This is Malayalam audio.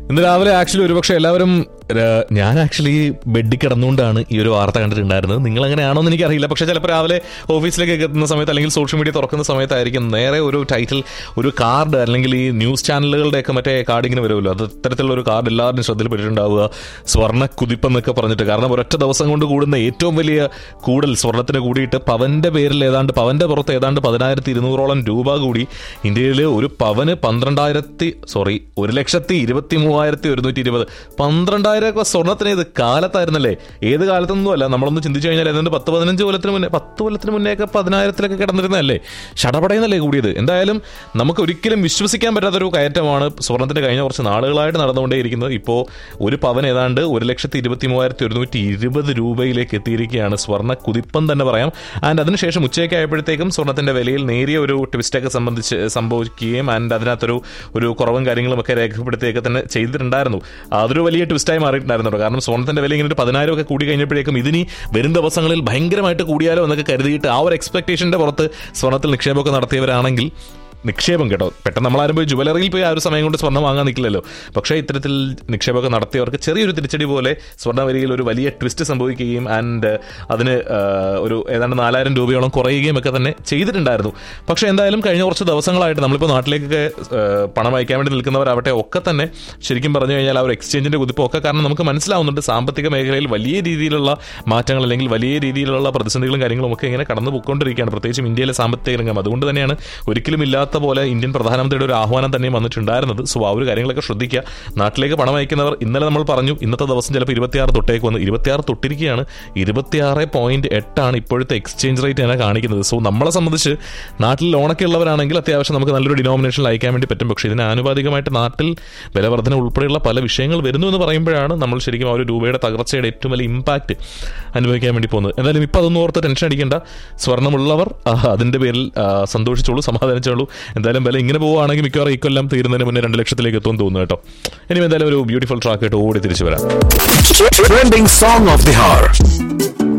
ഇന്ന് രാവിലെ ആക്ച്വലി ഒരുപക്ഷെ എല്ലാവരും ര- ഞാൻ ആക്ച്വലി ബെഡിൽ കിടന്നുകൊണ്ടാണ് ഈ ഒരു വാർത്ത കണ്ടിട്ടുണ്ടായിരുന്നത് നിങ്ങൾ അങ്ങനെയാണോ എന്ന് എനിക്കറിയില്ല പക്ഷേ ചിലപ്പോൾ രാവിലെ ഓഫീസിലേക്ക് എത്തുന്ന സമയത്ത് അല്ലെങ്കിൽ സോഷ്യൽ മീഡിയ തുറക്കുന്ന സമയത്തായിരിക്കും നേരെ ഒരു ടൈറ്റിൽ ഒരു കാർഡ് അല്ലെങ്കിൽ ഈ ന്യൂസ് ചാനലുകളുടെയൊക്കെ മറ്റേ കാർഡ് ഇങ്ങനെ വരുമല്ലോ അത് ഇത്തരത്തിലുള്ള ഒരു കാർഡ് എല്ലാവരുടെയും ശ്രദ്ധയിൽപ്പെട്ടിട്ടുണ്ടാവുക സ്വർണ്ണ കുതിപ്പെന്നൊക്കെ പറഞ്ഞിട്ട് കാരണം ഒരൊറ്റ ദിവസം കൊണ്ട് കൂടുന്ന ഏറ്റവും വലിയ കൂടൽ സ്വർണ്ണത്തിന് കൂടിയിട്ട് പവന്റെ പേരിൽ ഏതാണ്ട് പവന്റെ പുറത്ത് ഏതാണ്ട് പതിനായിരത്തി ഇരുന്നൂറോളം രൂപ കൂടി ഇന്ത്യയിൽ ഒരു പവന് പന്ത്രണ്ടായിരത്തി സോറി ഒരു ലക്ഷത്തി ഇരുപത്തി മൂവായിരത്തി ഒരുന്നൂറ്റി ഇരുപത് പന്ത്രണ്ടായിരം ഒക്കെ സ്വർണ്ണത്തിന് ഇത് കാലത്തായിരുന്നല്ലേ ഏത് കാലത്തൊന്നും അല്ല നമ്മളൊന്ന് ചിന്തിച്ചു കഴിഞ്ഞാൽ ഏതാണ്ട് പത്ത് പതിനഞ്ച് കൊല്ലത്തിന് മുന്നേ പത്ത് കൊല്ലത്തിന് മുന്നേ ഒക്കെ പതിനായിരത്തിലൊക്കെ കിടന്നിരുന്നതല്ലേ ഷടപടയെന്നല്ലേ കൂടിയത് എന്തായാലും നമുക്ക് ഒരിക്കലും വിശ്വസിക്കാൻ പറ്റാത്തൊരു കയറ്റമാണ് സ്വർണ്ണത്തിന് കഴിഞ്ഞ കുറച്ച് നാളുകളായിട്ട് നടന്നുകൊണ്ടേയിരിക്കുന്നത് ഇപ്പോൾ ഒരു പവൻ ഏതാണ്ട് ഒരു ലക്ഷത്തി ഇരുപത്തി മൂവായിരത്തി ഒരുന്നൂറ്റി ഇരുപത് രൂപയിലേക്ക് എത്തിയിരിക്കുകയാണ് സ്വർണ്ണ കുതിപ്പം തന്നെ പറയാം ആൻഡ് അതിനുശേഷം ഉച്ചയ്ക്ക് ആയപ്പോഴത്തേക്കും സ്വർണ്ണത്തിന്റെ വിലയിൽ നേരിയ ഒരു ട്വിസ്റ്റൊക്കെ സംബന്ധിച്ച് സംഭവിക്കുകയും ആൻഡ് അതിനകത്തൊരു ഒരു കുറവും കാര്യങ്ങളും ഒക്കെ രേഖപ്പെടുത്തുകയൊക്കെ തന്നെ ചെയ്തിട്ടുണ്ടായിരുന്നു അതൊരു വലിയ ട്വിസ്റ്റായി മാറിയിട്ടുണ്ടായിരുന്നു കേട്ടോ. കാരണം സ്വർണ്ണത്തിന്റെ വില ഇങ്ങനെ ഒരു പതിനായിരം ഒക്കെ കൂടി കഴിഞ്ഞപ്പോഴേക്കും ഇതിനി വരും ദിവസങ്ങളിൽ ഭയങ്കരമായിട്ട് കൂടിയാലോ എന്നൊക്കെ കരുതിയിട്ട് ആ ഒരു എക്സ്പെക്ടേഷന്റെ പുറത്ത് സ്വർണ്ണത്തിൽ നിക്ഷേപമൊക്കെ നടത്തിയവരാണെങ്കിൽ നിക്ഷേപം കേട്ടോ പെട്ടെന്ന് നമ്മളാരും പോയി ജുവലറിയിൽ പോയി ആ ഒരു സമയം കൊണ്ട് സ്വർണ്ണം വാങ്ങാൻ നിൽക്കില്ലല്ലോ പക്ഷേ ഇത്തരത്തിൽ നിക്ഷേപമൊക്കെ നടത്തിയവർക്ക് ചെറിയൊരു തിരിച്ചടി പോലെ സ്വർണ്ണവിലയിൽ ഒരു വലിയ ട്വിസ്റ്റ് സംഭവിക്കുകയും ആൻഡ് അതിന് ആ, ഒരു ഏതാണ്ട് നാലായിരം രൂപയോളം കുറയുകയും ഒക്കെ തന്നെ ചെയ്തിട്ടുണ്ടായിരുന്നു പക്ഷേ എന്തായാലും കഴിഞ്ഞ കുറച്ച് ദിവസങ്ങളായിട്ട് നമ്മളിപ്പോൾ നാട്ടിലേക്കൊക്കെ ആ, പണം അയക്കാൻ വേണ്ടി നിൽക്കുന്നവരാവട്ടെ ഒക്കെ തന്നെ ശരിക്കും പറഞ്ഞു കഴിഞ്ഞാൽ ആ ഒരു എക്സ്ചേഞ്ചിന്റെ കുതിപ്പൊക്കെ കാരണം നമുക്ക് മനസ്സിലാവുന്നുണ്ട് സാമ്പത്തിക മേഖലയിൽ വലിയ രീതിയിലുള്ള മാറ്റങ്ങൾ അല്ലെങ്കിൽ വലിയ രീതിയിലുള്ള പ്രതിസന്ധികളും കാര്യങ്ങളും ഒക്കെ ഇങ്ങനെ കടന്നു പോയിക്കൊണ്ടിരിക്കുകയാണ് പ്രത്യേകിച്ചും ഇന്ത്യയിലെ സാമ്പത്തിക രംഗം അതുകൊണ്ട് തന്നെയാണ് ഒരിക്കലും ഇല്ലാത്ത പോലെ ഇന്ത്യൻ പ്രധാനമന്ത്രിയുടെ ഒരു ആഹ്വാനം തന്നെ വന്നിട്ടുണ്ടായിരുന്നത് സോ ആ ഒരു കാര്യങ്ങളൊക്കെ ശ്രദ്ധിക്കുക നാട്ടിലേക്ക് പണം അയക്കുന്നവർ ഇന്നലെ നമ്മൾ പറഞ്ഞു ഇന്നത്തെ ദിവസം ചിലപ്പോൾ ഇരുപത്തിയാറ് തൊട്ടേക്ക് വന്ന് ഇരുപത്തിയാറ് തൊട്ടിരിക്കുകയാണ് ഇരുപത്തിയാറ് പോയിന്റ് എട്ടാണ് ഇപ്പോഴത്തെ എക്സ്ചേഞ്ച് റേറ്റ് തന്നെ കാണിക്കുന്നത് സോ നമ്മളെ സംബന്ധിച്ച് നാട്ടിൽ ലോണൊക്കെ ഉള്ളവരാണെങ്കിൽ അത്യാവശ്യം നമുക്ക് നല്ലൊരു ഡിനോമിനേഷനിൽ അയക്കാൻ വേണ്ടി പറ്റും പക്ഷേ ഇതിന് ആനുപാതികമായിട്ട് നാട്ടിൽ വിലവർധന ഉൾപ്പെടെയുള്ള പല വിഷയങ്ങൾ വരുന്നു എന്ന് പറയുമ്പോഴാണ് നമ്മൾ ശരിക്കും ആ ഒരു രൂപയുടെ തകർച്ചയുടെ ഏറ്റവും വലിയ ഇമ്പാക്റ്റ് അനുഭവിക്കാൻ വേണ്ടി പോകുന്നത് എന്തായാലും ഇപ്പം അതൊന്നും ഓർത്ത് ടെൻഷൻ അടിക്കേണ്ട സ്വർണ്ണമുള്ളവർ ആ, അതിന്റെ പേരിൽ ആ, സന്തോഷിച്ചോളൂ സമാധാനിച്ചോളൂ എന്തായാലും വില ഇങ്ങനെ പോവുകയാണെങ്കിൽ മിക്കവാറും ഈ കൊല്ലം തീരുന്നതിന് മുന്നേ രണ്ട് ലക്ഷത്തിലേക്ക് എത്തുമെന്ന് തോന്നുന്നു കേട്ടോ ഇനി എന്തായാലും ഒരു ബ്യൂട്ടിഫുൾ ട്രാക്ക് ആയിട്ട് ഓടി തിരിച്ചു വരാം Trending song of the hour.